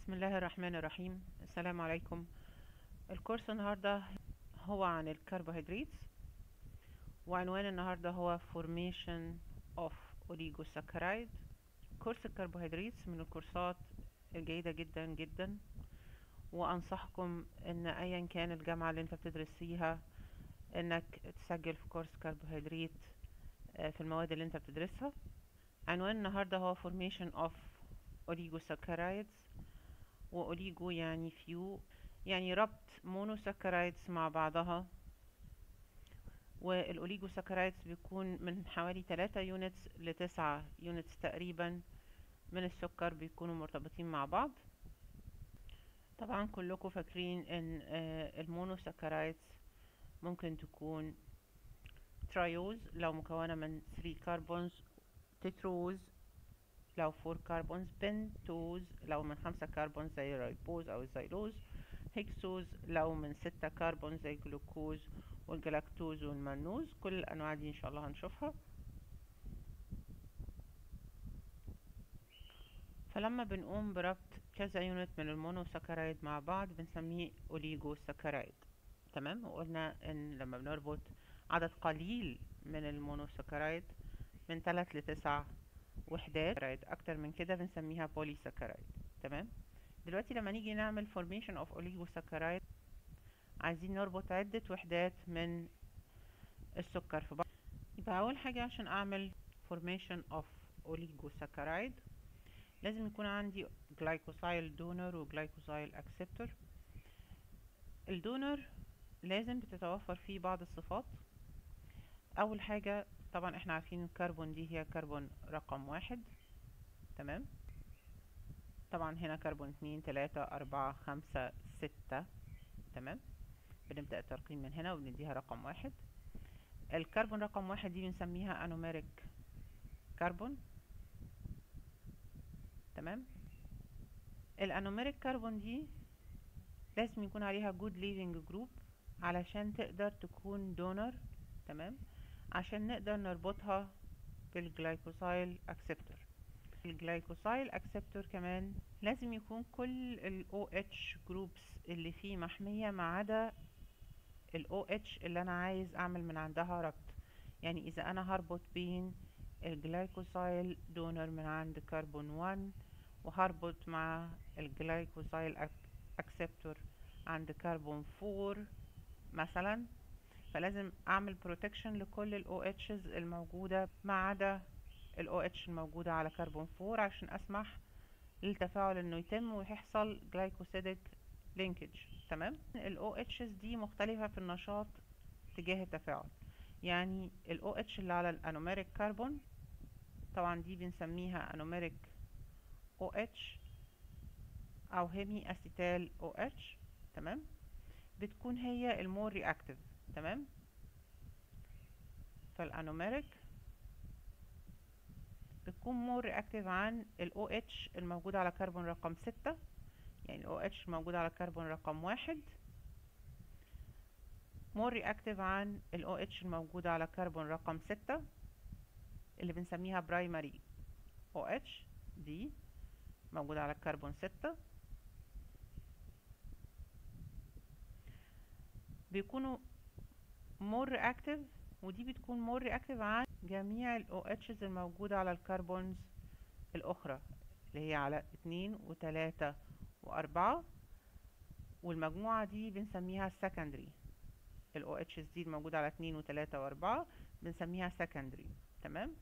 بسم الله الرحمن الرحيم السلام عليكم الكورس النهاردة هو عن الكربوهيدرات وعنوان النهاردة هو Formation of Oligosaccharide كورس الكربوهيدرات من الكورسات الجيدة جدا جدا وأنصحكم إن أيا كان الجامعة اللي أنت بتدرس فيها إنك تسجل في كورس كربوهيدرات آه، في المواد اللي أنت بتدرسها عنوان النهاردة هو Formation of Oligosaccharides وأوليجو يعني فيو يعني ربط مونوساكرايدز مع بعضها والأوليجوساكرايدز بيكون من حوالي 3 يونتس لتسعة يونتس تقريبا من السكر بيكونوا مرتبطين مع بعض طبعا كلكم فاكرين ان آه، المونوساكرايدز ممكن تكون ترايوز لو مكونة من 3 كربونز تتروز لو 4 كربونز بنتوز لو من 5 كربون زي الريبوز او الزيلوز هيكسوز لو من 6 كربون زي الجلوكوز والجلاكتوز والمنوز كل الانواع دي ان شاء الله هنشوفها فلما بنقوم بربط كذا يونت من المونوساكرايد مع بعض بنسميه اوليجو ساكرايد تمام وقلنا ان لما بنربط عدد قليل من المونوساكرايد من 3 ل 9 وحدات سكرايد اكتر من كده بنسميها بولي سكرايد تمام دلوقتي لما نيجي نعمل formation of oligosaccharides عايزين نربط عدة وحدات من السكر في بعض يبقى اول حاجة عشان اعمل formation of oligosaccharides لازم يكون عندي glycosyl donor و glycosyl acceptor الدونر لازم بتتوفر فيه بعض الصفات اول حاجة طبعا احنا عارفين الكربون دي هي كربون رقم واحد تمام طبعا هنا كربون اتنين تلاتة اربعة خمسة ستة تمام بنبدأ الترقيم من هنا وبنديها رقم واحد الكربون رقم واحد دي بنسميها انوميريك كربون تمام الانوميريك كربون دي لازم يكون عليها جود ليفنج جروب علشان تقدر تكون دونر تمام عشان نقدر نربطها بالجلايكوسايل اكسبتور الجلايكوسايل اكسبتور كمان لازم يكون كل ال OH جروبس اللي فيه محمية ما عدا ال OH اللي انا عايز اعمل من عندها ربط يعني اذا انا هربط بين الجلايكوسايل دونر من عند كربون 1 وهربط مع الجلايكوسايل اكسبتور عند كربون 4 مثلا فلازم اعمل بروتكشن لكل ال OHs الموجودة ما عدا ال OH الموجودة على كربون 4 عشان اسمح للتفاعل انه يتم ويحصل جلايكوسيدك لينكج تمام ال OHs دي مختلفة في النشاط تجاه التفاعل يعني ال OH اللي على الانوميريك كربون طبعا دي بنسميها انوميريك OH او هيمي اسيتال OH تمام بتكون هي المور رياكتيف تمام فالانوميريك بتكون مور رياكتيف عن ال OH الموجود على كربون رقم ستة يعني ال OH الموجود على كربون رقم واحد مور رياكتيف عن ال OH الموجود على كربون رقم ستة اللي بنسميها برايمري OH دي موجودة على كربون ستة بيكونوا مور رياكتيف ودي بتكون مور رياكتيف عن جميع ال OHs الموجودة على الكربونز الأخرى اللي هي على اتنين وتلاتة وأربعة والمجموعة دي بنسميها secondary ال OHs دي الموجودة على اتنين وتلاتة وأربعة بنسميها secondary تمام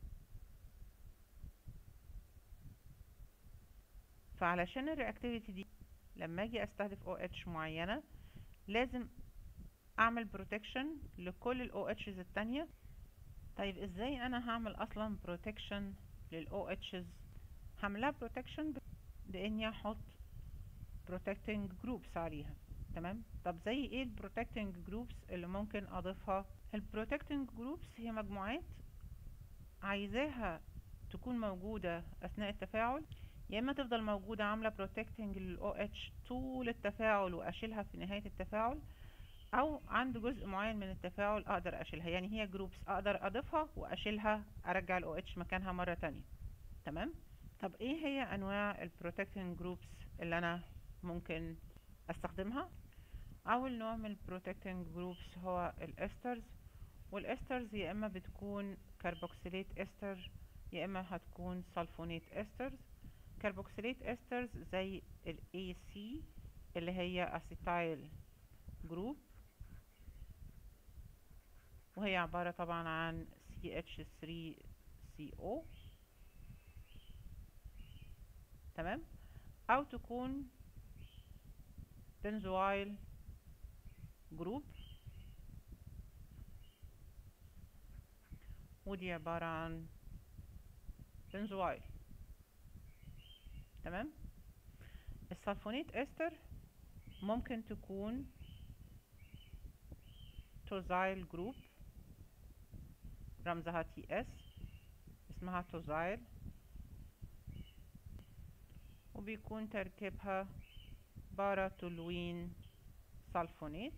فعلشان الرياكتيفيتي دي لما اجي استهدف OH معينة لازم اعمل بروتكشن لكل ال OHs التانية طيب ازاي انا هعمل اصلا بروتكشن لل OHs هعملها بروتكشن باني احط protecting groups عليها تمام طب زي ايه ال protecting groups اللي ممكن اضيفها ال protecting groups هي مجموعات عايزاها تكون موجودة اثناء التفاعل يا اما تفضل موجودة عاملة protecting لل OH طول التفاعل واشيلها في نهاية التفاعل او عند جزء معين من التفاعل اقدر اشيلها يعني هي جروبس اقدر اضيفها واشيلها ارجع ال OH مكانها مرة تانية تمام طب ايه هي انواع البروتكتنج جروبس اللي انا ممكن استخدمها اول نوع من البروتكتنج جروبس هو الاسترز والاسترز يا اما بتكون كربوكسيليت استر يا اما هتكون سلفونيت استرز كربوكسيليت استرز زي ال AC اللي هي اسيتايل جروب وهي عبارة طبعا عن CH3CO تمام او تكون بنزويل جروب ودي عبارة عن بنزويل تمام السلفونيت استر ممكن تكون توزايل جروب رمزها تي اس اسمها توزايل وبيكون تركيبها باراتولوين سلفونيت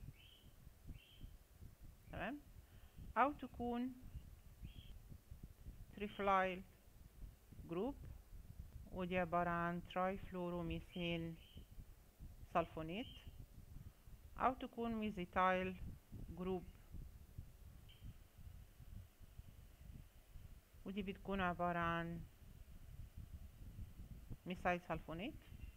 تمام او تكون تريفلايل جروب ودي عبارة عن تراي فلوروميثين سلفونيت او تكون ميزيتايل جروب ودي بتكون عبارة عن ميثايل سلفونيت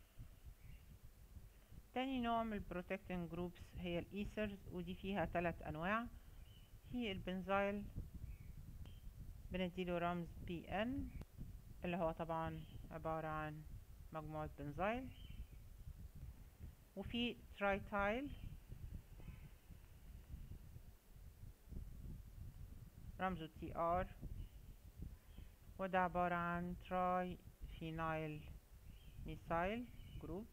تاني نوع من البروتكتنج جروبس هي الايثرز ودي فيها ثلاث انواع في البنزايل بنديله رمز بي ان اللي هو طبعا عبارة عن مجموعة بنزايل وفي ترايتايل رمزه تي ار وده عبارة عن تراي فينايل ميثايل جروب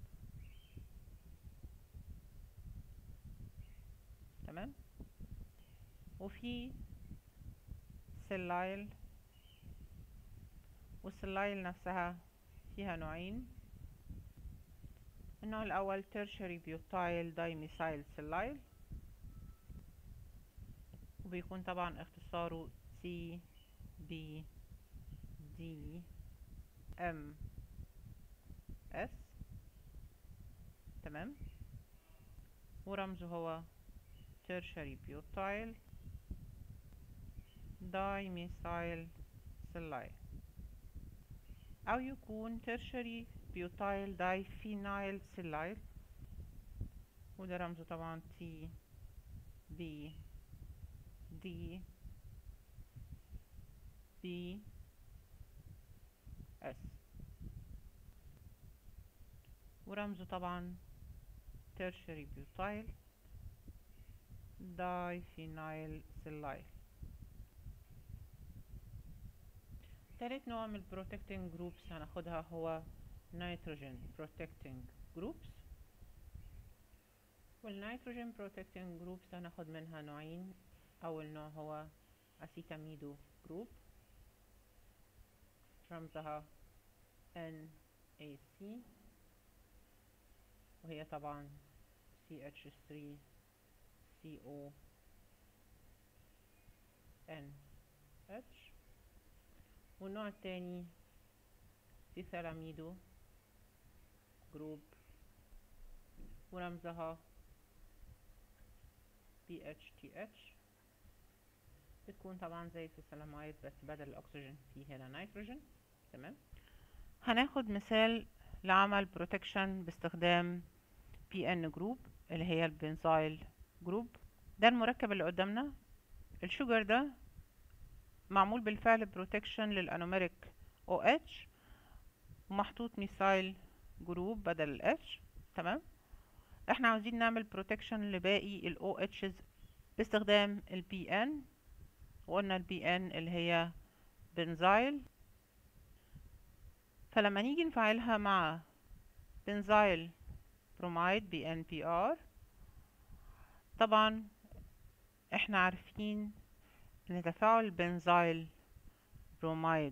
تمام وفي سلايل والسلايل نفسها فيها نوعين النوع الأول tertiary butyl dimethyl سلايل وبيكون طبعا اختصاره C B D M S تمام ورمزه هو tertiary butyl dimethyl سلايل أو يكون tertiary butyl diphenyl سلايل وده رمزه طبعا T B D B S ورمزه طبعا tertiary butyl diphenyl سلايل تالت نوع من البروتكتنج جروبس هناخدها هو نيتروجين بروتكتنج جروبس والنيتروجين بروتكتنج جروبس هناخد منها نوعين اول نوع هو اسيتاميدو جروب رمزها NAC وهي طبعا CH3CO NH والنوع التاني سيثالاميدو جروب ورمزها BHTH بتكون طبعا زي السلامايد بس بدل الأكسجين فيه هنا نيتروجين تمام هناخد مثال لعمل بروتكشن باستخدام PN جروب اللي هي البنزايل جروب ده المركب اللي قدامنا الشوجر ده معمول بالفعل بروتكشن للانوميريك او اتش ومحطوط ميثايل جروب بدل الاتش تمام احنا عاوزين نعمل بروتكشن لباقي الاو اتشز باستخدام البي ان وقلنا البي ان اللي هي بنزايل فلما نيجي نفعلها مع بنزايل برومايد بي ان بي ار طبعا احنا عارفين ان تفاعل بنزايل برومايد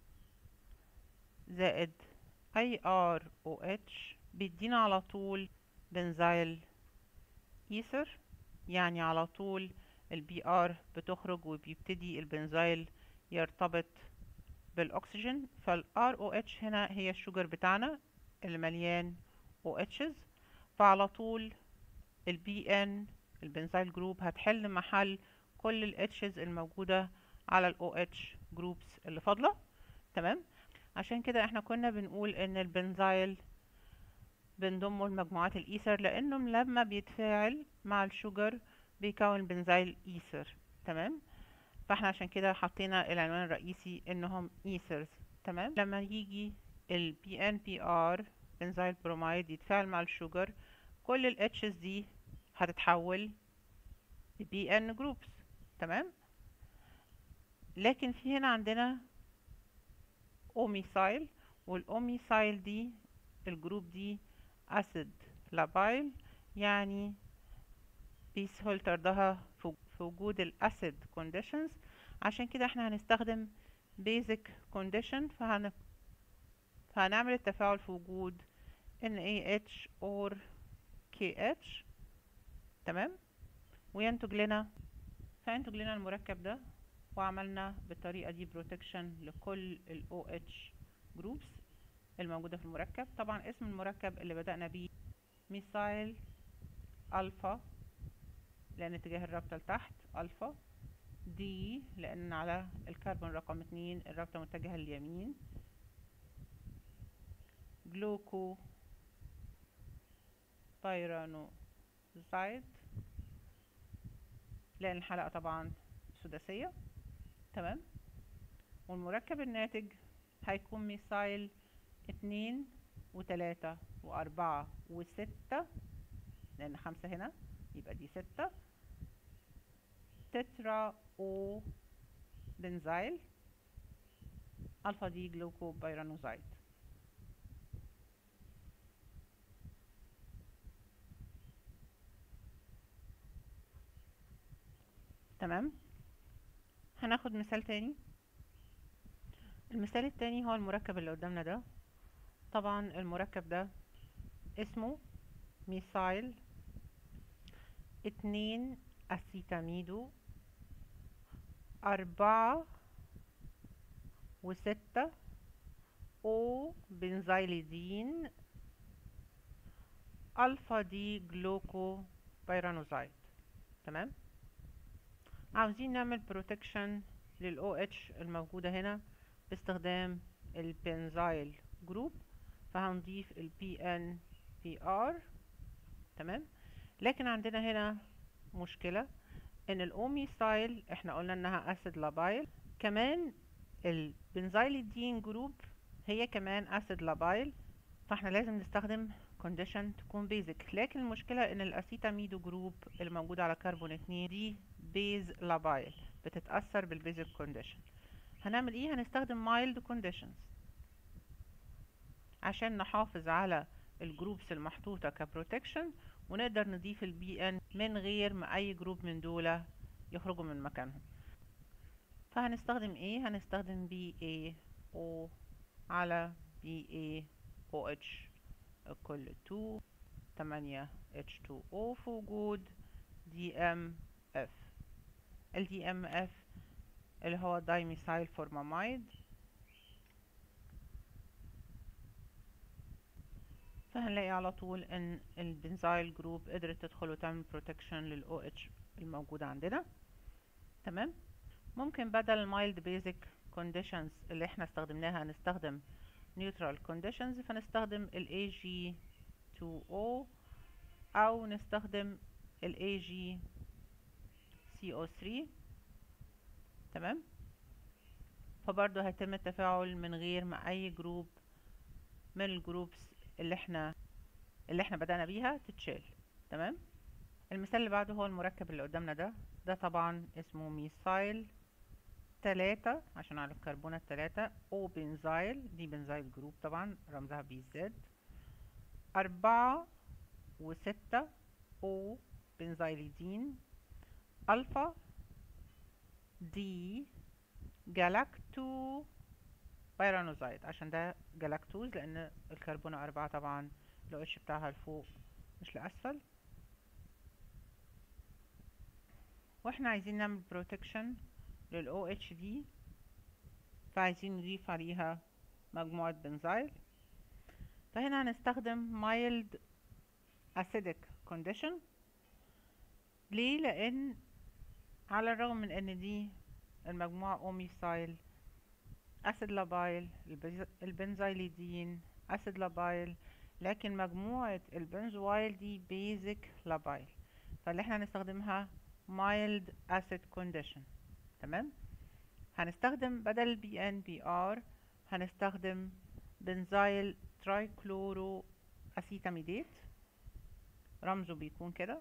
زائد اي ار او اتش بيدينا على طول بنزايل ايثر يعني على طول البي ار بتخرج وبيبتدي البنزايل يرتبط بالاكسجين فال ROH هنا هي الشوجر بتاعنا اللي مليان OHs فعلى طول ال BN البنزايل جروب هتحل محل كل ال H's الموجودة على ال OH جروبس اللي فاضلة تمام عشان كده احنا كنا بنقول ان البنزايل بنضمه لمجموعات الايثر لانه لما بيتفاعل مع الشوجر بيكون بنزايل ايثر تمام فاحنا عشان كده حطينا العنوان الرئيسي انهم ايثرز تمام لما يجي ال BNPR بنزايل برومايد يتفاعل مع الشوجر كل ال H's دي هتتحول ل BN groups تمام لكن في هنا عندنا اوميسايل والاوميسايل دي الجروب دي اسيد لابايل يعني بيسهل طردها في وجود الاسيد كونديشنز عشان كده احنا هنستخدم basic condition فهن... فهنعمل التفاعل في وجود NaH or KH تمام وينتج لنا فينتج لنا المركب ده وعملنا بالطريقة دي بروتكشن لكل ال OH groups الموجودة في المركب طبعا اسم المركب اللي بدأنا بيه ميثايل ألفا لأن اتجاه الرابطة لتحت ألفا دي لأن على الكربون رقم اتنين الرابطة متجهة لليمين جلوكو بايرانوزايد لأن الحلقة طبعا سداسية تمام والمركب الناتج هيكون ميثايل اتنين وتلاتة وأربعة وستة لأن خمسة هنا يبقى دي ستة تترا أو بنزايل ألفا دي جلوكو بايرانوزايد تمام هناخد مثال تاني المثال التاني هو المركب اللي قدامنا ده طبعا المركب ده اسمه ميثايل اتنين اسيتاميدو أربعة وستة او بنزايليدين الفا دي جلوكو بايرانوزايد تمام عاوزين نعمل بروتكشن لل OH الموجودة هنا باستخدام البنزايل جروب فهنضيف ال PNPR تمام لكن عندنا هنا مشكلة ان الاوميسايل احنا قلنا انها اسيد لابايل كمان البنزايليدين جروب هي كمان اسيد لابايل فاحنا لازم نستخدم كونديشن تكون بيزك لكن المشكلة ان الاسيتاميدو جروب اللي موجودة على كربون اتنين دي بيز لابايل بتتأثر بالبيزك كونديشن هنعمل ايه هنستخدم مايلد كونديشنز عشان نحافظ على الجروبس المحطوطة كبروتكشن ونقدر نضيف البي ان من غير ما اي جروب من دول يخرجوا من مكانهم فهنستخدم ايه هنستخدم بي اي او على بي اي او اتش كل 2 8 اتش 2 او في وجود دي ام اف ال دي ام اف اللي هو دايميثايل فورماميد فهنلاقي على طول ان البنزايل جروب قدرت تدخل وتعمل بروتكشن لل OH الموجودة عندنا تمام ممكن بدل المايلد بيزك كونديشنز اللي احنا استخدمناها نستخدم نيوترال كونديشنز فنستخدم ال AG2O او نستخدم ال AgCO3 تمام فبرضه هيتم التفاعل من غير ما اي جروب من الجروبس اللي احنا اللي احنا بدأنا بيها تتشال تمام المثال اللي بعده هو المركب اللي قدامنا ده ده طبعا اسمه ميثايل تلاتة عشان على الكربونات تلاتة او بنزايل دي بنزايل جروب طبعا رمزها بي زد أربعة وستة او بنزايليدين ألفا دي جالاكتو بايرانوزايد عشان ده جلاكتوز لان الكربونة أربعة طبعا لو اتش بتاعها لفوق مش لأسفل واحنا عايزين نعمل بروتكشن لل OHD فعايزين نضيف عليها مجموعة بنزايل فهنا هنستخدم mild acidic condition ليه لان على الرغم من ان دي المجموعة اوميسايل اسيد لابايل البنزايليدين اسيد لابايل لكن مجموعة البنزوايل دي بيزك لابايل فاللي احنا هنستخدمها mild acid condition تمام هنستخدم بدل بي ان بي ار هنستخدم بنزايل ترايكلورو اسيتاميديت رمزه بيكون كده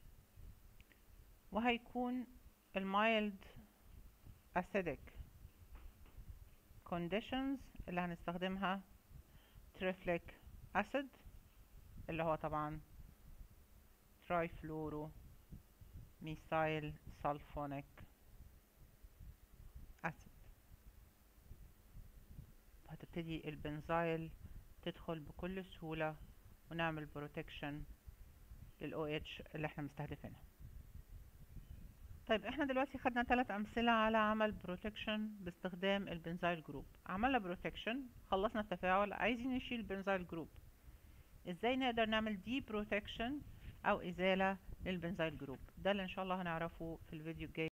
وهيكون المايلد acidic conditions اللي هنستخدمها تريفليك acid اللي هو طبعا ترايفلورو ميثايل سلفونيك acid هتبتدي البنزايل تدخل بكل سهولة ونعمل بروتكشن لل OH اللي احنا مستهدفينها طيب احنا دلوقتي خدنا ثلاث امثلة على عمل بروتكشن باستخدام البنزايل جروب عملنا بروتكشن خلصنا التفاعل عايزين نشيل البنزايل جروب ازاي نقدر نعمل دي بروتكشن او ازالة للبنزايل جروب ده اللي ان شاء الله هنعرفه في الفيديو الجاي